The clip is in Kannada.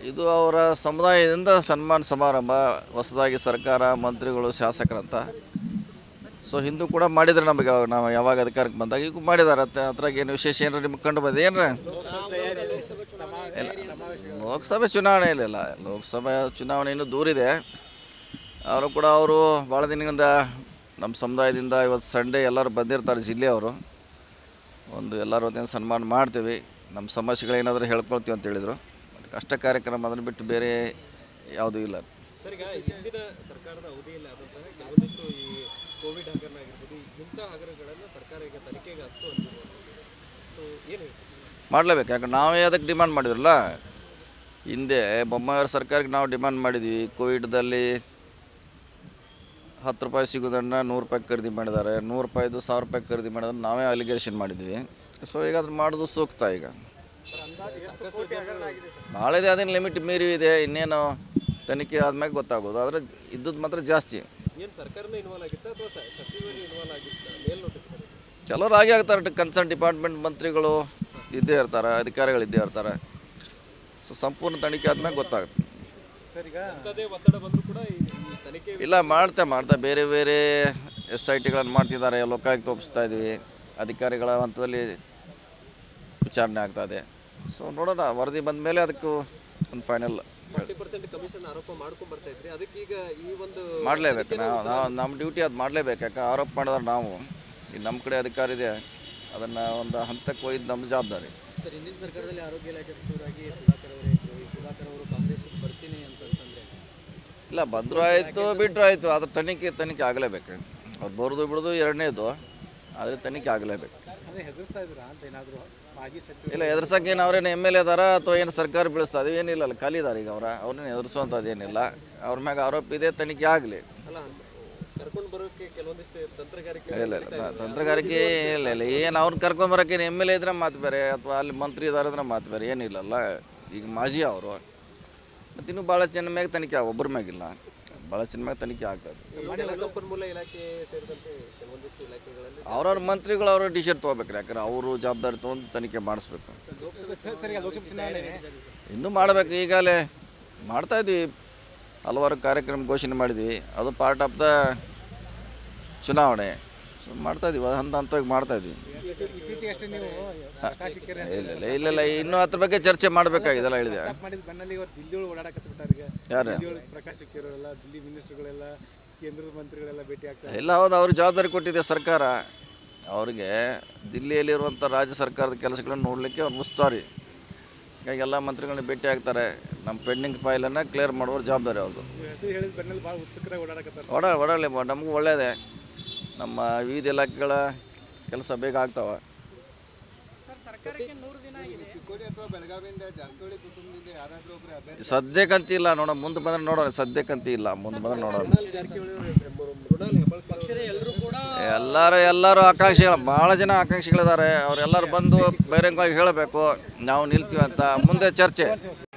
ಇದು ಅವರ ಸಮುದಾಯದಿಂದ ಸನ್ಮಾನ ಸಮಾರಂಭ ಹೊಸದಾಗಿ ಸರ್ಕಾರ ಮಂತ್ರಿಗಳು ಶಾಸಕರಂತ ಸೊ ಹಿಂದೂ ಕೂಡ ಮಾಡಿದ್ರೆ ನಮಗೆ ಅವಾಗ ನಾವು ಯಾವಾಗ ಅಧಿಕಾರಕ್ಕೆ ಬಂದಾಗ ಈಗ ಮಾಡಿದ್ದಾರೆ ಅತ್ತ ಅದ್ರಾಗ ಏನು ವಿಶೇಷ ಏನಾರ ನಿಮ್ಗೆ ಕಂಡು ಬಂದಿದೆ ಏನ್ರ ಇಲ್ಲ ಲೋಕಸಭೆ ಚುನಾವಣೆ ಇಲ್ಲ ಲೋಕಸಭೆ ಚುನಾವಣೆ ಇನ್ನೂ ದೂರಿದೆ ಅವರು ಕೂಡ ಅವರು ಭಾಳ ದಿನದಿಂದ ನಮ್ಮ ಸಮುದಾಯದಿಂದ ಇವತ್ತು ಸಂಡೇ ಎಲ್ಲರೂ ಬಂದಿರ್ತಾರೆ ಜಿಲ್ಲೆಯವರು ಒಂದು ಎಲ್ಲರ ವತಿಯಿಂದ ಸನ್ಮಾನ ಮಾಡ್ತೀವಿ ನಮ್ಮ ಸಮಸ್ಯೆಗಳೇನಾದರೂ ಹೇಳ್ಕೊಳ್ತೀವಿ ಅಂತ ಹೇಳಿದರು ಅದಕ್ಕೆ ಅಷ್ಟ ಕಾರ್ಯಕ್ರಮ ಅದನ್ನು ಬಿಟ್ಟು ಬೇರೆ ಯಾವುದೂ ಇಲ್ಲ ಸರ್ ಈಗ ಹಿಂದಿನ ಸರ್ಕಾರದ ಅವಧಿಯಲ್ಲಿ ಆದಂತಹ ಕೆಲವೊಂದಿಷ್ಟು ಈ ಕೋವಿಡ್ ಹಗರಣ ಆಗಿರ್ಬೋದು ಇಂಥ ಹಗರಣಗಳನ್ನು ಸರ್ಕಾರ ಈಗ ತನಿಖೆಗೆ ಹಸ್ತು ಅಂತಿರುವಂಥದ್ದು ಸೊ ಏನು ಹೇಳ್ತೀವಿ ಮಾಡಲೇಬೇಕು ಯಾಕಂದ್ರೆ ನಾವೇ ಅದಕ್ಕೆ ಡಿಮಾಂಡ್ ಮಾಡಿದ್ರಲ್ಲ ಹಿಂದೆ ಬೊಮ್ಮಾಯಿಯವ್ರ ಸರ್ಕಾರಕ್ಕೆ ನಾವು ಡಿಮಾಂಡ್ ಮಾಡಿದ್ವಿ ಕೋವಿಡ್ದಲ್ಲಿ ಹತ್ತು ರೂಪಾಯಿ ಸಿಗೋದನ್ನು ನೂರು ರೂಪಾಯಿ ಖರೀದಿ ಮಾಡಿದ್ದಾರೆ ನೂರು ರೂಪಾಯಿದು ಸಾವಿರ ರೂಪಾಯಿ ಖರೀದಿ ಮಾಡಿದ್ರೆ ನಾವೇ ಅಲಿಗೇಷನ್ ಮಾಡಿದ್ವಿ ಸೊ ಈಗ ಅದನ್ನು ಮಾಡೋದು ಸೂಕ್ತ ಈಗ ಭಾಳ ಇದೆ ಅದೇನು ಲಿಮಿಟ್ ಮೀರಿ ಇದೆ ಇನ್ನೇನು ತನಿಖೆ ಆದ್ಮೇಲೆ ಗೊತ್ತಾಗೋದು ಆದರೆ ಇದ್ದದ್ದು ಮಾತ್ರ ಜಾಸ್ತಿ ಏನು ಸರ್ಕಾರನೇ ಇನ್ವಾಲ್ವ್ ಆಗಿತ್ತಾ ಅಥವಾ ಸ- ಸಚಿವರು ಇನ್ವಾಲ್ವ್ ಆಗಿತ್ತಾ ಮೇಲ್ನೋಟಕ್ಕೆ ಸರ್ ಇದು? ಕೆಲವರು ಹಾಗೆ ಆಗ್ತಾರೆ ಕನ್ಸರ್ನ್ ಡಿಪಾರ್ಟ್ಮೆಂಟ್ ಮಂತ್ರಿಗಳು ಇದ್ದೇ ಇರ್ತಾರೆ ಅಧಿಕಾರಿಗಳು ಇದ್ದೇ ಇರ್ತಾರೆ ಸೊ ಸಂಪೂರ್ಣ ತನಿಖೆ ಆದ್ಮೇಲೆ ಗೊತ್ತಾಗುತ್ತೆ ಅಂಥದ್ದೇ ಒತ್ತಡ ಬಂದರೂ ಕೂಡ ಈ ಈ ತನಿಖೆ ಇಲ್ಲ ಮಾಡ್ತಾ ಮಾಡ್ತಾ ಬೇರೆ ಬೇರೆ ಎಸ್ ಐ ಟಿಗಳನ್ನು ಮಾಡ್ತಿದ್ದಾರೆ ಲೋಕಾಯುಕ್ತ ಒಪ್ಪಿಸ್ತಾ ಇದ್ದೀವಿ ಅಧಿಕಾರಿಗಳ ಹಂತದಲ್ಲಿ ವಿಚಾರಣೆ ಆಗ್ತಾ ಇದೆ ಸೊ ನೋಡೋಣ ವರದಿ ಬಂದ ಮೇಲೆ ಅದಕ್ಕೂ ಒಂದು ಫೈನಲ್ ಫಾರ್ಟಿ ಪರ್ಸೆಂಟ್ ಕಮಿಷನ್ ಆರೋಪ ಮಾಡ್ಕೊಂಡ್ ಬರ್ತಾ ಇದ್ರಿ ಅದಕ್ಕೀಗ ಈ ಒಂದು ಮಾಡಲೇಬೇಕು ನಾವು ನಾವು ನಮ್ಮ ಡ್ಯೂಟಿ ಅದು ಮಾಡಲೇಬೇಕು ಯಾಕೆ ಆರೋಪ ಮಾಡಿದ್ರೆ ನಾವು ಈಗ ನಮ್ಮ ಕಡೆ ಅಧಿಕಾರ ಇದೆ ಅದನ್ನು ಒಂದು ಹಂತಕ್ಕೆ ಒಯ್ದು ನಮ್ಮ ಜವಾಬ್ದಾರಿ ಸರ್ ಹಿಂದಿನ ಸರ್ಕಾರದಲ್ಲಿ ಆರೋಗ್ಯ ಇಲಾಖೆ ಸಚಿವರಾಗಿ ಸುಧಾಕರ್ ಅವರೇ ಇದ್ರು ಈ ಸುಧಾಕರ್ ಅವರು ಕಾಂಗ್ರೆಸ್ ಬರ್ತೀನಿ ಅಂತಂತಂದ್ರೆ ಇಲ್ಲ ಬಂದರೂ ಆಯಿತು ಬಿಟ್ಟರು ಆಯಿತು ಅದ್ರ ತನಿಖೆ ತನಿಖೆ ಆಗಲೇಬೇಕು ಅವ್ರು ಬರೋದು ಬಿಡೋದು ಎರಡನೇದು ಆದರೆ ತನಿಖೆ ಆಗಲೇಬೇಕು ಅದೇ ಹೆದರ್ಸ್ತಾ ಇದ್ದೀರಾ ಅಂತ ಏನಾದರೂ ಮಾಜಿ ಸಚಿವ ಇಲ್ಲ ಎದುರ್ಸಕ್ಕೆ ಏನು ಅವ್ರೇನು ಎಮ್ ಎಲ್ ಎ ಅದಾರ ಅಥವಾ ಏನು ಸರ್ಕಾರ ಬೀಳಿಸ್ತಾ ಅದು ಏನಿಲ್ಲ ಅಲ್ಲ ಖಾಲಿ ಇದಾರೆ ಈಗ ಅವ್ರ ಅವ್ರನ್ನ ಎದುರಿಸುವಂಥದ್ದು ಏನಿಲ್ಲ ಅವ್ರ ಮ್ಯಾಗ ಆರೋಪ ಇದೆ ತನಿಖೆ ಆಗಲಿ ಅಲ್ಲ ಕರ್ಕೊಂಡು ಬರೋಕೆ ಕೆಲವೊಂದಿಷ್ಟು ತಂತ್ರಗಾರಿಕೆ ಇಲ್ಲ ಇಲ್ಲ ತ- ತಂತ್ರಗಾರಿಕೆ ಇಲ್ಲ ಇಲ್ಲ ಏನು ಅವ್ರನ್ನ ಕರ್ಕೊಂಬರಕ್ಕೆ ಏನು ಎಮ್ ಎಲ್ ಎ ಇದ್ರೆ ಮಾತು ಬೇರೆ ಅಥವಾ ಅಲ್ಲಿ ಮಂತ್ರಿ ಇದಾರೆ ಅಂದ್ರೆ ಮಾತು ಬೇರೆ ಏನಿಲ್ಲಲ್ಲ ಈಗ ಮಾಜಿ ಅವರು ಮತ್ತು ಇನ್ನೂ ಭಾಳ ಜನ ಮ್ಯಾಗ ತನಿಖೆ ಆಗ- ಒಬ್ಬರ ಮ್ಯಾಗಿಲ್ಲ ಭಾಳ ಜನ ಮ್ಯಾಗ ತನಿಖೆ ಆಗ್ತದೆ ಈ ಜಲಸಂಪನ್ಮೂಲ ಇಲಾಖೆ ಸೇರಿದಂತೆ ಕೆಲವೊಂದಿಷ್ಟು ಇಲಾಖೆಗಳಲ್ಲಿ ಅವ್ರವ್ರ ಮಂತ್ರಿಗಳು ಅವರು ಡಿ ಶರ್ಟ್ ತೊಗೋಬೇಕು ಯಾಕಂದ್ರೆ ಅವರು ಜವಾಬ್ದಾರಿ ತೊಗೊಂಡು ತನಿಖೆ ಮಾಡಿಸ್ಬೇಕು ಸರಿ ಲೋಕಸಭೆ ಚುನಾವಣೆ ಇನ್ನೂ ಮಾಡಬೇಕು ಈಗಲೇ ಮಾಡ್ತಾಯಿದ್ವಿ ಹಲವಾರು ಕಾರ್ಯಕ್ರಮ ಘೋಷಣೆ ಮಾಡಿದ್ವಿ ಅದು ಪಾರ್ಟ್ ಆಫ್ ದ ಚುನಾವಣೆ ಸೊ ಮಾಡ್ತಾಯಿದ್ವಿ ಅದು ಹಂತ ಹಂತವಾಗಿ ಮಾಡ್ತಾಯಿದ್ವಿ ಇತ್ತೀಚೆಗೆ ಅಷ್ಟೇ ನೀವು ಪ್ರಕಾಶ್ ಸಿಕ್ಕರೆ ಇಲ್ಲ ಇಲ್ಲ ಇಲ್ಲ ಇಲ್ಲ ಇನ್ನೂ ಅದ್ರ ಬಗ್ಗೆ ಚರ್ಚೆ ಮಾಡಬೇಕಾಗಿದೆಲ್ಲ ಹೇಳಿದೆ ಮಾಡಿದ ಬೆನ್ನಲ್ಲಿ ಇವತ್ತು ದಿಲ್ಲಿ ಒಳಗೆ ಓಡಾಡಕತ್ಬಿಟ್ಟಾರೆ ಈಗ ಯಾರು ದಿಲ್ಲಿ ಒಳಗೆ ಪ್ರಕಾಶ್ ಸಿಕ್ಕಿರೋರೆಲ್ಲ ದಿಲ್ಲಿ ಮಿನಿಸ್ಟರ್ಗಳೆಲ್ಲ ಕೇಂದ್ರದ ಮಂತ್ರಿಗಳೆಲ್ಲ ಭೇಟಿ ಆಗ್ತಾರೆ ಇಲ್ಲ ಹೌದು ಅವ್ರಿಗೆ ಜವಾಬ್ದಾರಿ ಕೊಟ್ಟಿದೆ ಸರ್ಕಾರ ಅವ್ರಿಗೆ ದಿಲ್ಲಿಯಲ್ಲಿರುವಂಥ ರಾಜ್ಯ ಸರ್ಕಾರದ ಕೆಲಸಗಳನ್ನು ನೋಡಲಿಕ್ಕೆ ಅವ್ರು ಮುಸ್ತಾರಿ ಹೀಗಾಗಿ ಎಲ್ಲ ಮಂತ್ರಿಗಳನ್ನ ಭೇಟಿ ಆಗ್ತಾರೆ ನಮ್ಮ ಪೆಂಡಿಂಗ್ ಫೈಲನ್ನು ಕ್ಲಿಯರ್ ಮಾಡುವ ಜವಾಬ್ದಾರಿ ಅವ್ರದ್ದು ನೀವು ಹೆಸರು ಹೇಳಿದ ಬೆನ್ನಲ್ಲಿ ಭಾಳ ಉತ್ಸುಕರಾಗಿ ಓಡಾಡಕತ್ತಾರೆ ಓಡ ಓಡಾಡಲಿ ನಮಗೂ ಒಳ್ಳೆಯದೇ ನಮ್ಮ ವಿವಿಧ ಇಲಾಖೆಗಳ ಕೆಲಸ ಬೇಗ ಆಗ್ತಾವೆ ಚಿಕ್ಕೋಡಿ ಅಥವಾ ಬೆಳಗಾವಿಯಿಂದ ಜಾರಕಿಹೊಳಿ ಕುಟುಂಬದಿಂದ ಯಾರಾದರೂ ಒಬ್ಬರು ಅಭ್ಯರ್ಥಿ ಸದ್ಯಕ್ಕಂತ ಇಲ್ಲ ನೋಡೋಣ ಮುಂದೆ ಬಂದ್ರೆ ನೋಡೋಣ ಸದ್ಯಕ್ಕಂತ ಇಲ್ಲ ಮುಂದೆ ಬಂದ್ರೆ ನೋಡೋಣ ಜಾರಕಿಹೊಳಿ ಅವರು ಮೃಣಾಲ್ ಹೆಬ್ಬಾಳ್ಕರ್ ಎಲ್ಲರೂ ಕೂಡ ಎಲ್ಲರೂ ಎಲ್ಲರೂ ಆಕಾಂಕ್ಷಿಗಳು ಭಾಳ ಜನ ಆಕಾಂಕ್ಷಿಗಳಿದ್ದಾರೆ ಅವರೆಲ್ಲರೂ ಬಂದು ಬಹಿರಂಗವಾಗಿ ಹೇಳಬೇಕು ನಾವು ನಿಲ್ತೀವಿ ಅಂತ ಮುಂದೆ ಚರ್ಚೆ